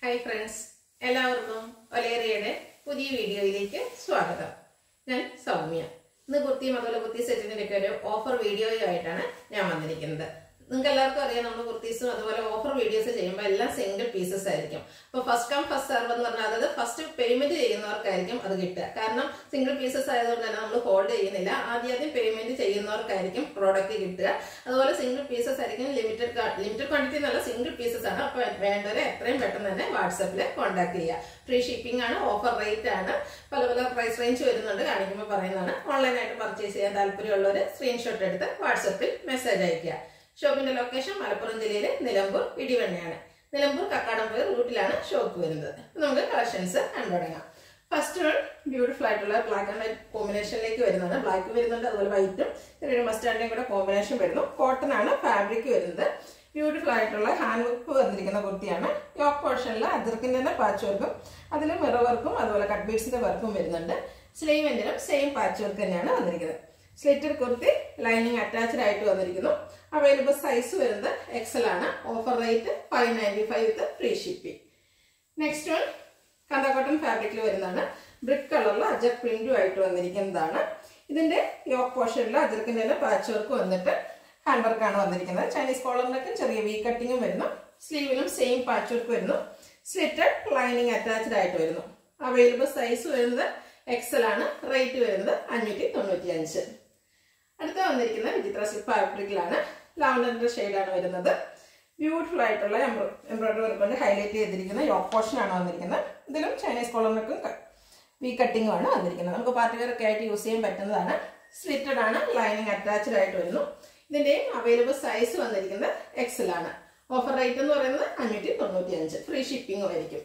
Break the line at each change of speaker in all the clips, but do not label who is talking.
hi friends എല്ലാവർക്കും ഒലേറിയയുടെ പുതിയ വീഡിയോയിലേക്ക് സ്വാഗതം ഞാൻ സൗമ്യ ഇന്ന് കുർത്തിയും അതുപോലെ കുർത്തി സെറ്റിന്റെ ഒക്കെ ഒരു ഓഫർ വീഡിയോയുമായിട്ടാണ് ഞാൻ വന്നിരിക്കുന്നത് നിങ്ങൾക്ക് എല്ലാവർക്കും അറിയാം നമ്മൾ കുർത്തീസും അതുപോലെ ഓഫർ വീഡിയോസ് ചെയ്യുമ്പോൾ എല്ലാം സിംഗിൾ പീസസ് ആയിരിക്കും അപ്പോൾ ഫസ്റ്റ് കം ഫസ്റ്റ് സർവ് എന്ന് പറഞ്ഞാൽ അതായത് ഫസ്റ്റ് പേയ്മെന്റ് ചെയ്യുന്നവർക്കായിരിക്കും അത് കിട്ടുക കാരണം സിംഗിൾ പീസസ് ആയതുകൊണ്ട് തന്നെ നമ്മൾ ഹോൾഡ് ചെയ്യുന്നില്ല ആദ്യം ആദ്യം പേയ്മെന്റ് ചെയ്യുന്നവർക്കായിരിക്കും പ്രോഡക്റ്റ് കിട്ടുക അതുപോലെ സിംഗിൾ പീസസ് ആയിരിക്കും ലിമിറ്റഡ് ലിമിറ്റഡ് ക്വാണ്ടിറ്റി എന്നുള്ള സിംഗിൾ പീസസ് ആണ് അപ്പോൾ വേണ്ടവരെ എത്രയും പെട്ടെന്ന് തന്നെ വാട്സപ്പിൽ കോൺടാക്ട് ചെയ്യുക ഫ്രീ ഷിപ്പിംഗ് ആണ് ഓഫർ റേറ്റ് ആണ് പല പല പ്രൈസ് റേഞ്ച് വരുന്നുണ്ട് കാണിക്കുമ്പോൾ പറയുന്നതാണ് ഓൺലൈനായിട്ട് പർച്ചേസ് ചെയ്യാൻ താല്പര്യമുള്ളവർ സ്ക്രീൻഷോട്ട് എടുത്ത് വാട്സപ്പിൽ മെസ്സേജ് അയക്കുക ഷോപ്പിന്റെ ലൊക്കേഷൻ മലപ്പുറം ജില്ലയിലെ നിലമ്പൂർ ഇടിവണ്ണയാണ് നിലമ്പൂർ കക്കാടംപുഴ റൂട്ടിലാണ് ഷോപ്പ് വരുന്നത് നമുക്ക് കളക്ഷൻസ് കണ്ടുതുടങ്ങാം ഫസ്റ്റ് വൺ ബ്യൂട്ടിഫുൾ ആയിട്ടുള്ള ബ്ലാക്ക് ആൻഡ് വൈറ്റ് കോമ്പിനേഷനിലേക്ക് വരുന്നതാണ് ബ്ലാക്ക് വരുന്നുണ്ട് അതുപോലെ വൈറ്റും ചെറിയൊരു മസ്റ്റാൻഡിയും കൂടെ കോമ്പിനേഷൻ വരുന്നു കോട്ടൺ ആണ് ഫാബ്രിക് വരുന്നത് ബ്യൂട്ടിഫുൾ ആയിട്ടുള്ള ഹാൻഡ് വർക്ക് വന്നിരിക്കുന്ന കുർത്തിയാണ് യോക്ക് പോർഷനിൽ അജർക്കിന്റെ തന്നെ പാച്ച് വർക്കും അതിൽ മിറർ വർക്കും അതുപോലെ കട്ട് ബീഡ്സിന്റെ വർക്കും വരുന്നുണ്ട് സ്ലീവ് എൻഡിലും സെയിം പാച്ച് വർക്ക് തന്നെയാണ് വന്നിരിക്കുന്നത് സ്ലിറ്റഡ് കുർത്തി ലൈനിങ് അറ്റാച്ച്ഡ് ആയിട്ട് വന്നിരിക്കുന്നു അവൈലബിൾ സൈസ് വരുന്നത് എക്സൽ ആണ് offer rate five ninety five with free shipping next one കന്തക്കോട്ടൺ ഫാബ്രിക്കിൽ വരുന്നതാണ് ബ്രിക്ക് കളറിൽ അജർ പ്രിന്റും ആയിട്ട് വന്നിരിക്കുന്നതാണ് ഇതിന്റെ യോക്ക് പോർഷനിൽ അജർക്കിന്റെ തന്നെ പാച്ച് വർക്ക് വന്നിട്ട് ഹാൻഡ് വർക്കാണ് വന്നിരിക്കുന്നത് ചൈനീസ് കോളറിനൊക്കെ ചെറിയ വി കട്ടിങ്ങും വരുന്നു സ്ലീവിലും സെയിം പാച്ച് വർക്ക് വരുന്നു സ്ലിറ്റഡ് ലൈനിങ് അറ്റാച്ച്ഡ് ആയിട്ട് വരുന്നു അവൈലബിൾ സൈസ് വരുന്നത് എക്സൽ ആണ് റേറ്റ് വരുന്നത് അഞ്ഞൂറ്റി തൊണ്ണൂറ്റി അഞ്ച് അടുത്ത വന്നിരിക്കുന്ന വിചിത്ര സിൽക്ക് ഫാബ്രിക്കിലാണ് ലാവൻഡറിന്റെ ഷെയ്ഡാണ് വരുന്നത് ബ്യൂട്ടിഫുൾ ആയിട്ടുള്ള എംബ്രോയിഡറി വർക്ക് കൊണ്ട് ഹൈലൈറ്റ് ചെയ്തിരിക്കുന്ന യോക്ക് പോർഷൻ ആണ് വന്നിരിക്കുന്നത് ഇതിലും ചൈനീസ് കോളറിനൊക്കെ വി കട്ടിങ്ങും ആണ് വന്നിരിക്കുന്നത് നമുക്ക് പാർട്ടി വെയർ ഒക്കെ ആയിട്ട് യൂസ് ചെയ്യാൻ പറ്റുന്നതാണ് സ്ലിറ്റഡ് ആണ് ലൈനിങ് അറ്റാച്ച്ഡ് ആയിട്ട് വരുന്നു ഇതിന്റെയും അവൈലബിൾ സൈസ് വന്നിരിക്കുന്നത് എക്സൽ ആണ് ഓഫർ റേറ്റ് എന്ന് പറയുന്നത് അഞ്ഞൂറ്റി തൊണ്ണൂറ്റി അഞ്ച് ഫ്രീ ഷിപ്പിംഗും ആയിരിക്കും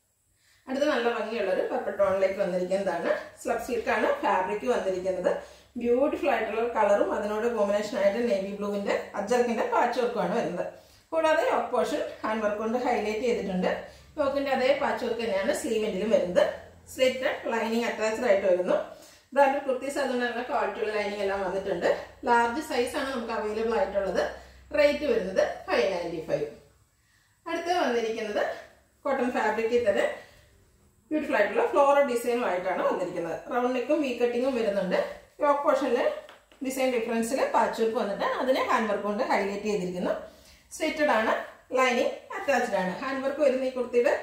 അടുത്ത നല്ല ഭംഗിയുള്ള ഒരു പർപ്പിൾ ടോണിലേക്ക് വന്നിരിക്കുന്നതാണ് സ്ലബ് സിൽക്കാണ് ഫാബ്രിക് വന്നിരിക്കുന്നത് ബ്യൂട്ടിഫുൾ ആയിട്ടുള്ള കളറും അതിനോട് കോമ്പിനേഷൻ ആയിട്ട് നേവി ബ്ലൂവിന്റെ അജർക്കിന്റെ പാച്ച് വർക്കുമാണ് വരുന്നത് കൂടാതെ യോക്ക് പോർഷൻ ഹാൻഡ് വർക്ക് കൊണ്ട് ഹൈലൈറ്റ് ചെയ്തിട്ടുണ്ട് യോക്കിന്റെ അതേ പാച്ച് വർക്ക് തന്നെയാണ് സ്ലീവെന്റിലും വരുന്നത് സ്ലിറ്റ് ലൈനിങ് അറ്റാച്ച്ഡ് ആയിട്ട് വരുന്നു ബ്രാൻഡ് കുർത്തീസ് അതുകൊണ്ട് തന്നെ ക്വാളിറ്റിയുള്ള ലൈനിങ് എല്ലാം വന്നിട്ടുണ്ട് ലാർജ് സൈസ് ആണ് നമുക്ക് അവൈലബിൾ ആയിട്ടുള്ളത് റേറ്റ് വരുന്നത് ഫൈവ് നയൻറ്റി ഫൈവ് അടുത്ത് വന്നിരിക്കുന്നത് കോട്ടൺ ഫാബ്രിക്കിൽ തന്നെ ബ്യൂട്ടിഫുൾ ആയിട്ടുള്ള ഫ്ലോറൽ ഡിസൈനും ആയിട്ടാണ് വന്നിരിക്കുന്നത് റൗണ്ട് നെക്കും വി കട്ടിങ്ങും വരുന്നുണ്ട് യോക്ക് പോർഷനിൽ ഡിസൈൻ ഡിഫറൻസിൽ പാച്ച് വർക്ക് വന്നിട്ട് അതിനെ ഹാൻഡ് വർക്ക് കൊണ്ട് ഹൈലൈറ്റ് ചെയ്തിരിക്കുന്നു സ്ലിറ്റഡ് ആണ് ലൈനിങ് അറ്റാച്ച്ഡ് ആണ് ഹാൻഡ് വർക്ക് വരുന്ന ഈ കുർത്തിയുടെ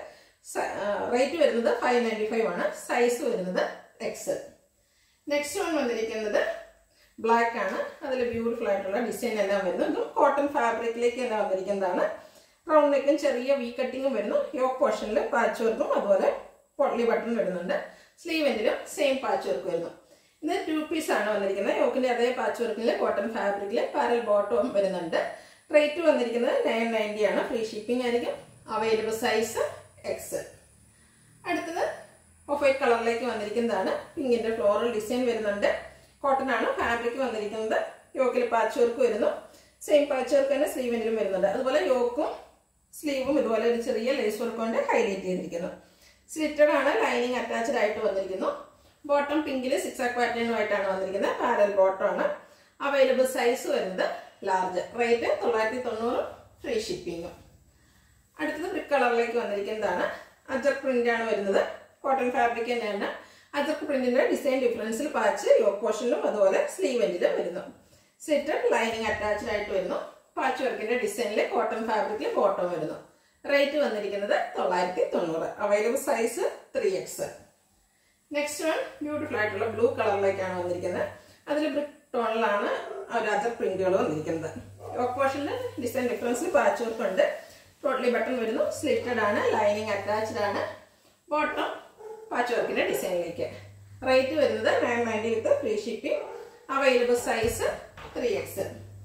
റേറ്റ് വരുന്നത് ഫൈവ് നയൻറ്റി ഫൈവ് ആണ് സൈസ് വരുന്നത് എക്സ് നെക്സ്റ്റ് വൺ വന്നിരിക്കുന്നത് ബ്ലാക്ക് ആണ് അതിൽ ബ്യൂട്ടിഫുൾ ആയിട്ടുള്ള ഡിസൈൻ എല്ലാം വരുന്നു ഇതും കോട്ടൺ ഫാബ്രിക്കിലേക്ക് തന്നെ വന്നിരിക്കുന്നതാണ് റൗണ്ട് നെക്കും ചെറിയ വി കട്ടിങ്ങും വരുന്നു യോക്ക് പോർഷനിൽ പാച്ച് വർക്കും അതുപോലെ പൊള്ളി ബട്ടൺ വരുന്നുണ്ട് സ്ലീവെന്റിലും സെയിം പാച്ച് വർക്ക് വരുന്നു ഇത് ടു പീസ് ആണ് വന്നിരിക്കുന്നത് യോക്കിന്റെ അതേ പാച്ച് വർക്കിൽ കോട്ടൺ ഫാബ്രിക്കിൽ പാരൽ ബോട്ടവും വരുന്നുണ്ട് റേറ്റ് വന്നിരിക്കുന്നത് നയൻ നയൻറ്റി ആണ് ഫ്രീ ഷിപ്പിംഗ് ആയിരിക്കും അവൈലബിൾ സൈസ് എക്സ് അടുത്തത് ഓഫ് വൈറ്റ് കളറിലേക്ക് വന്നിരിക്കുന്നതാണ് പിങ്കിന്റെ ഫ്ലോറൽ ഡിസൈൻ വരുന്നുണ്ട് കോട്ടൺ ആണ് ഫാബ്രിക് വന്നിരിക്കുന്നത് യോക്കിൽ പാച്ച് വർക്ക് വരുന്നു സെയിം പാച്ച് വർക്ക് തന്നെ സ്ലീവിലും വരുന്നുണ്ട് അതുപോലെ യോക്കും സ്ലീവും ഇതുപോലെ ഒരു ചെറിയ ലേസ് വർക്ക് കൊണ്ട് ഹൈലൈറ്റ് ചെയ്തിരിക്കുന്നു സ്ലിറ്റഡ് ആണ് ലൈനിങ് അറ്റാച്ച്ഡ് ആയിട്ട് വന്നിരിക്കുന്നു ബോട്ടം പിങ്കിൽ സിക്സ് ആക്ക് പാറ്റേണുമായിട്ടാണ് വന്നിരിക്കുന്നത് പാരൽ ബോട്ടം ആണ് അവൈലബിൾ സൈസ് വരുന്നത് ലാർജ് റേറ്റ് തൊള്ളായിരത്തി തൊണ്ണൂറ് ഫ്രീ ഷിപ്പിങ്ങും അടുത്തത് ബ്രിക്ക് കളറിലേക്ക് വന്നിരിക്കുന്നതാണ് അജർ പ്രിന്റ് ആണ് വരുന്നത് കോട്ടൺ ഫാബ്രിക് തന്നെയാണ് അജർക്ക് പ്രിന്റിന്റെ ഡിസൈൻ ഡിഫറൻസിൽ പാച്ച് യോക്ക് പോർഷനിലും അതുപോലെ സ്ലീവ് എൻഡിലും വരുന്നു സ്ലിറ്റഡ് ലൈനിങ് അറ്റാച്ച്ഡ് ആയിട്ട് വരുന്നു പാച്ച് വർക്കിന്റെ ഡിസൈനിൽ കോട്ടൺ ഫാബ്രിക്കിൽ ബോട്ടം വരുന്നു റേറ്റ് വന്നിരിക്കുന്നത് തൊള്ളായിരത്തി തൊണ്ണൂറ് available size three X next one beautiful ആയിട്ടുള്ള ബ്ലൂ കളറിലേക്കാണ് വന്നിരിക്കുന്നത് അതിൽ ബ്രിക്ക് ടോണിലാണ് ഒരു അജർ പ്രിന്റുകൾ വന്നിരിക്കുന്നത് യോക്ക് പോർഷനിൽ ഡിസൈൻ ഡിഫറൻസിൽ പാച്ച് വർക്ക് ഉണ്ട് ടോട്ടലി ബട്ടൺ വരുന്നു സ്ലിറ്റഡ് ആണ് ലൈനിങ് അറ്റാച്ച്ഡ് ആണ് ബോട്ടം പാച്ച് വർക്കിന്റെ ഡിസൈനിലേക്ക് റേറ്റ് വരുന്നത് nine ninety with free shipping available size three X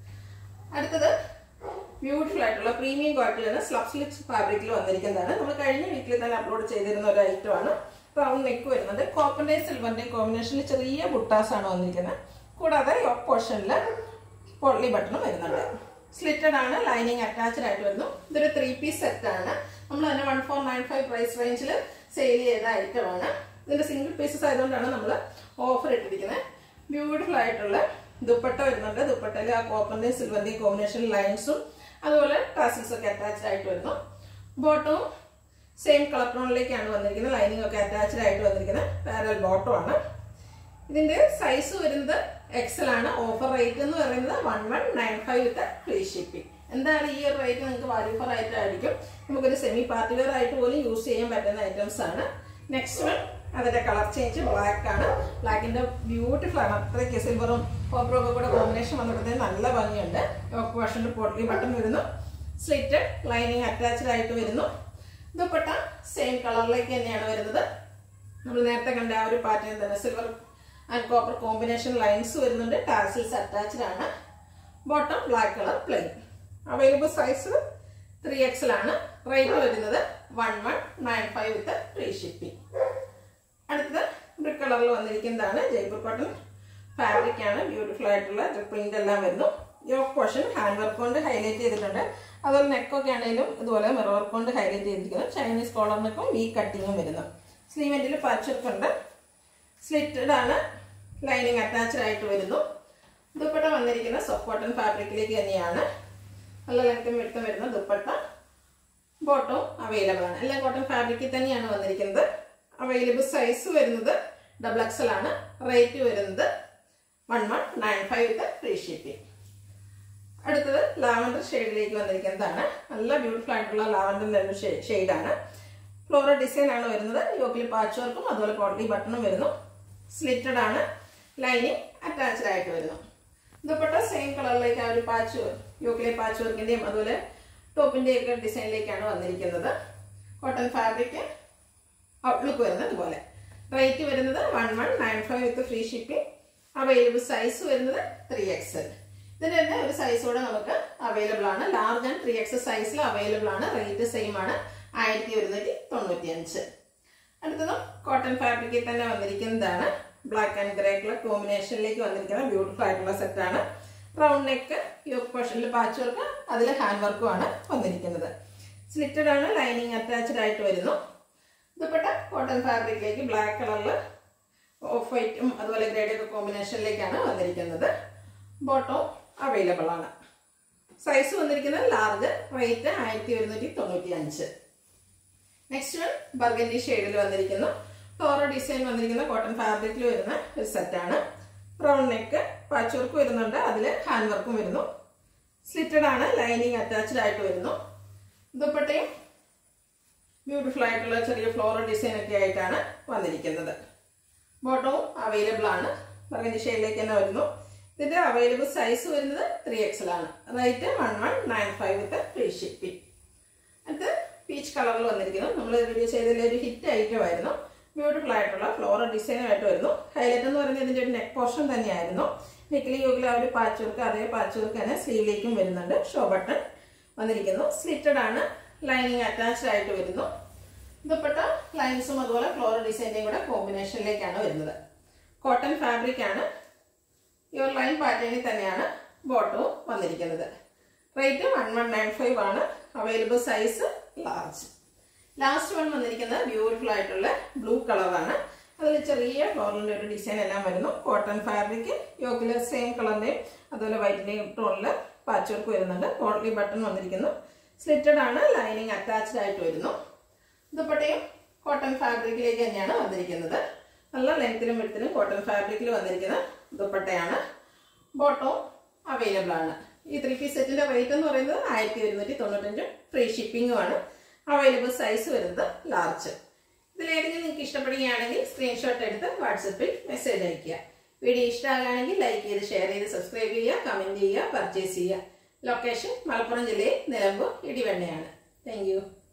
അടുത്തത് ബ്യൂട്ടിഫുൾ ആയിട്ടുള്ള പ്രീമിയം ക്വാളിറ്റിയാണ് സ്ലബ് സ്ലിപ്സ് ഫാബ്രിക്കിൽ വന്നിരിക്കുന്നതാണ് നമ്മൾ കഴിഞ്ഞ വീക്കിൽ തന്നെ അപ്ലോഡ് ചെയ്തിരുന്ന ഒരു ഐറ്റമാണ് റൗണ്ട് നെക്ക് വരുന്നത് കോപ്പറിന്റെയും സിൽവറിന്റെയും കോമ്പിനേഷനിൽ ചെറിയ ബുട്ടാസ് ആണ് വന്നിരിക്കുന്നത് കൂടാതെ യോക്ക് പോർഷനിൽ പൊള്ളി ബട്ടണും വരുന്നുണ്ട് സ്ലിറ്റഡ് ആണ് ലൈനിങ് അറ്റാച്ച്ഡ് ആയിട്ട് വരുന്നു ഇതൊരു ത്രീ പീസ് സെറ്റ് ആണ് നമ്മൾ തന്നെ one four nine five price റേഞ്ചിൽ സെയിൽ ചെയ്ത ഐറ്റം ആണ് ഇതിന്റെ സിംഗിൾ പീസസ് ആയതുകൊണ്ടാണ് നമ്മൾ ഓഫർ ഇട്ടിരിക്കുന്നത് ബ്യൂട്ടിഫുൾ ആയിട്ടുള്ള ദുപ്പട്ട വരുന്നുണ്ട് ദുപ്പട്ടയിൽ ആ കോപ്പറിന്റെയും സിൽവറിന്റെയും കോമ്പിനേഷൻ ലൈൻസും അതുപോലെ ടാസിൽസ് ഒക്കെ അറ്റാച്ച്ഡ് ആയിട്ട് വരുന്നു ബോട്ടവും സെയിം കളർ ടോണിലേക്കാണ് വന്നിരിക്കുന്നത് ലൈനിങ് ഒക്കെ അറ്റാച്ച്ഡ് ആയിട്ട് വന്നിരിക്കുന്നത് പാരൽ ബോട്ടം ആണ് ഇതിന്റെ സൈസ് വരുന്നത് എക്സൽ ആണ് ഓഫർ റേറ്റ് എന്ന് പറയുന്നത് one one nine five with free shipping എന്തായാലും ഈ ഒരു റേറ്റ് നിങ്ങൾക്ക് വാല്യൂ ഫോർ ആയിട്ട് ആയിരിക്കും നമുക്കൊരു സെമി പാർട്ടി വെയർ ആയിട്ട് പോലും യൂസ് ചെയ്യാൻ പറ്റുന്ന ഐറ്റംസ് ആണ് നെക്സ്റ്റ് വൺ അതിന്റെ കളർ ചേഞ്ച് ബ്ലാക്ക് ആണ് ബ്ലാക്കിന്റെ ബ്യൂട്ടിഫുൾ ആണ് അത്രയ്ക്ക് സിൽവറും കോപ്പറും ഒക്കെ കൂടെ കോമ്പിനേഷൻ വന്നിട്ട് നല്ല ഭംഗിയുണ്ട് വാഷിന്റെ പോട്ട്ലി ബട്ടൺ വരുന്നു സ്ലിറ്റ് ലൈനിങ് അറ്റാച്ച്ഡ് ആയിട്ട് വരുന്നു ദുപ്പട്ട സെയിം കളറിലേക്ക് തന്നെയാണ് വരുന്നത് നമ്മൾ നേരത്തെ കണ്ട ആ ഒരു പാറ്റേൺ തന്നെ silver and copper combination lines വരുന്നുണ്ട് ടാസിൽസ് അറ്റാച്ച്ഡ് ആണ് bottom black colour plain available size three XL ആണ് റേറ്റ് വരുന്നത് one one nine five with free shipping അടുത്തത് ബ്രിക്ക് കളറിൽ വന്നിരിക്കുന്നതാണ് ജയ്പൂർ കോട്ടൺ ഫാബ്രിക് ആണ് ബ്യൂട്ടിഫുൾ ആയിട്ടുള്ള പ്രിന്റ് എല്ലാം വരുന്നു യോക്ക് പോർഷൻ ഹാൻഡ് വർക്ക് കൊണ്ട് ഹൈലൈറ്റ് ചെയ്തിട്ടുണ്ട് അതുപോലെ നെക്കൊക്കെ ആണെങ്കിലും ഇതുപോലെ മിറർ വർക്ക് കൊണ്ട് ഹൈലൈറ്റ് ചെയ്തിരിക്കുന്നു ചൈനീസ് കോളർ നെക്കും വി കട്ടിങ്ങും വരുന്നു സ്ലീവെന്റിൽ പാച്ച് വർക്ക് ഉണ്ട് സ്ലിറ്റഡ് ആണ് ലൈനിങ് അറ്റാച്ച്ഡ് ആയിട്ട് വരുന്നു ദുപ്പട്ട വന്നിരിക്കുന്ന സോഫ്റ്റ് കോട്ടൺ ഫാബ്രിക്കിലേക്ക് തന്നെയാണ് നല്ല ലെങ്ത്തും വെട്ടും വരുന്ന ദുപ്പട്ട ബോട്ടവും അവൈലബിൾ ആണ് എല്ലാം കോട്ടൺ ഫാബ്രിക്കിൽ തന്നെയാണ് വന്നിരിക്കുന്നത് അവൈലബിൾ സൈസ് വരുന്നത് ഡബിൾ എക്സൽ ആണ് റേറ്റ് വരുന്നത് one one nine five with free shipping അടുത്തത് ലാവൻഡർ ഷെയ്ഡിലേക്ക് വന്നിരിക്കുന്നതാണ് നല്ല ബ്യൂട്ടിഫുൾ ആയിട്ടുള്ള ലാവൻഡർ ഷെയ്ഡാണ് ഫ്ലോറൽ ഡിസൈൻ ആണ് വരുന്നത് യോക്കിൽ പാച്ച് വർക്കും അതുപോലെ കോട്ടലി ബട്ടണും വരുന്നു സ്ലിറ്റഡ് ആണ് ലൈനിങ് അറ്റാച്ച്ഡ് ആയിട്ട് വരുന്നു ദുപ്പട്ട സെയിം കളറിലേക്ക് ആ ഒരു പാച്ച് യോക്കിലെ പാച്ച് വർക്കിന്റെയും അതുപോലെ ടോപ്പിന്റെയും ഒക്കെ ഡിസൈനിലേക്കാണ് വന്നിരിക്കുന്നത് കോട്ടൺ ഫാബ്രിക് ഔട്ട്ലുക്ക് വരുന്നത് ഇതുപോലെ റേറ്റ് വരുന്നത് one one nine five with free shipping available size വരുന്നത് ത്രീ എക്സൽ ഇതിന്റെ തന്നെ ഒരു സൈസ് കൂടെ നമുക്ക് അവൈലബിൾ ആണ് ലാർജ് ആൻഡ് ത്രീ എക്സ് സൈസിൽ അവൈലബിൾ ആണ് റേറ്റ് സെയിം ആണ് ആയിരത്തി ഒരുന്നൂറ്റി തൊണ്ണൂറ്റി അഞ്ച് അടുത്തതും കോട്ടൺ ഫാബ്രിക്കിൽ തന്നെ വന്നിരിക്കുന്നതാണ് ബ്ലാക്ക് ആൻഡ് ഗ്രേ കളർ കോമ്പിനേഷനിലേക്ക് വന്നിരിക്കുന്ന ബ്യൂട്ടിഫുൾ ആയിട്ടുള്ള സെറ്റാണ് റൗണ്ട് നെക്ക് യോക്ക് പോർഷനിൽ പാച്ച് വർക്ക് അതിൽ ഹാൻഡ് വർക്കും ആണ് വന്നിരിക്കുന്നത് സ്ലിറ്റഡ് ആണ് ലൈനിങ് അറ്റാച്ച്ഡ് ആയിട്ട് വരുന്നു ദുപ്പട്ട കോട്ടൺ ഫാബ്രിക്കിലേക്ക് ബ്ലാക്ക് കളറിൽ ഓഫ് വൈറ്റും അതുപോലെ ഗ്രേഡ് ഒക്കെ കോമ്പിനേഷനിലേക്കാണ് വന്നിരിക്കുന്നത് ബോട്ടോ അവൈലബിൾ ആണ് സൈസ് വന്നിരിക്കുന്നത് ലാർജ് റേറ്റ് ആയിരത്തി ഒരുന്നൂറ്റി തൊണ്ണൂറ്റി അഞ്ച് നെക്സ്റ്റ് വൺ ബർഗൻഡി ഷെയ്ഡിൽ വന്നിരിക്കുന്നു ഫ്ലോറ ഡിസൈൻ വന്നിരിക്കുന്ന കോട്ടൺ ഫാബ്രിക്കിൽ വരുന്ന ഒരു സെറ്റാണ് റൗണ്ട് നെക്ക് പാച്ച് വർക്ക് വരുന്നുണ്ട് അതിൽ ഹാൻഡ് വർക്കും വരുന്നു സ്ലിറ്റഡ് ആണ് ലൈനിങ് അറ്റാച്ച്ഡ് ആയിട്ട് വരുന്നു ദുപ്പട്ടയും ബ്യൂട്ടിഫുൾ ആയിട്ടുള്ള ചെറിയ ഫ്ലോറൽ ഡിസൈൻ ഒക്കെ ആയിട്ടാണ് വന്നിരിക്കുന്നത് ബോട്ടവും അവൈലബിൾ ആണ് ബർഗൻഡി ഷെയ്ഡിലേക്ക് തന്നെ വരുന്നു ഇതിന്റെ അവൈലബിൾ സൈസ് വരുന്നത് ത്രീ എക്സൽ ആണ് rate one one nine five with free shipping അടുത്ത് പീച്ച് കളറിൽ വന്നിരിക്കുന്നു നമ്മൾ വീഡിയോ ചെയ്തതിൽ ഒരു ഹിറ്റ് ഐറ്റം ആയിരുന്നു ബ്യൂട്ടിഫുൾ ആയിട്ടുള്ള ഫ്ലോറൽ ഡിസൈനായിട്ട് വരുന്നു ഹൈലൈറ്റ് എന്ന് പറയുന്നത് ഇതിന്റെ ഒരു നെക്ക് പോർഷൻ തന്നെയായിരുന്നു നെക്കിലി യോഗിൽ ആ ഒരു പാച്ച് വർക്ക് അതേ പാച്ച് വർക്ക് തന്നെ സ്ലീവിലേക്കും വരുന്നുണ്ട് ഷോ ബട്ടൺ വന്നിരിക്കുന്നു സ്ലിറ്റഡ് ആണ് ലൈനിങ് അറ്റാച്ച്ഡ് ആയിട്ട് വരുന്നു ദുപ്പട്ട ലൈൻസും അതുപോലെ ഫ്ലോറൽ ഡിസൈൻ്റെയും കൂടെ കോമ്പിനേഷനിലേക്കാണ് വരുന്നത് കോട്ടൺ ഫാബ്രിക് ആണ് ഈ ഒരു ലൈൻ പാറ്റേണിൽ തന്നെയാണ് ബോട്ടവും വന്നിരിക്കുന്നത് rate one one nine five ആണ് available size large last one വന്നിരിക്കുന്നത് ബ്യൂട്ടിഫുൾ ആയിട്ടുള്ള ബ്ലൂ കളറാണ് അതിൽ ചെറിയ ഫ്ലോറിൻ്റെ ഒരു ഡിസൈൻ എല്ലാം വരുന്നു കോട്ടൺ ഫാബ്രിക് യോക്കില് സെയിം കളറിൻ്റെയും അതുപോലെ വൈറ്റിൻ്റെയും ടോണിൽ പാച്ച് വർക്ക് വരുന്നുണ്ട് കോട്ടലി ബട്ടൺ വന്നിരിക്കുന്നു സ്ലിറ്റഡ് ആണ് ലൈനിങ് അറ്റാച്ച്ഡ് ആയിട്ട് വരുന്നു ദുപ്പട്ടയും കോട്ടൺ ഫാബ്രിക്കിലേക്ക് തന്നെയാണ് വന്നിരിക്കുന്നത് നല്ല ലെങ്ത്തിലും വെടുത്തിലും കോട്ടൺ ഫാബ്രിക്കിൽ വന്നിരിക്കുന്ന ദുപ്പട്ടയാണ് ബോട്ടവും അവൈലബിൾ ആണ് ഈ ത്രീ പീസ് സെറ്റിന്റെ റേറ്റ് എന്ന് പറയുന്നത് ആയിരത്തി ഒരുന്നൂറ്റി തൊണ്ണൂറ്റഞ്ചും ഫ്രീ ഷിപ്പിംഗും ആണ് അവൈലബിൾ സൈസ് വരുന്നത് ലാർജ് ഇതിലേതെങ്കിലും നിങ്ങൾക്ക് ഇഷ്ടപ്പെടുകയാണെങ്കിൽ സ്ക്രീൻഷോട്ട് എടുത്ത് വാട്സപ്പിൽ മെസ്സേജ് അയയ്ക്കുക വീഡിയോ ഇഷ്ടമാകുകയാണെങ്കിൽ ലൈക്ക് ചെയ്ത് ഷെയർ ചെയ്ത് സബ്സ്ക്രൈബ് ചെയ്യുക കമന്റ് ചെയ്യുക പർച്ചേസ് ചെയ്യുക ലൊക്കേഷൻ മലപ്പുറം ജില്ലയിൽ നിലമ്പൂർ ഇടിവെണ്ണയാണ് താങ്ക്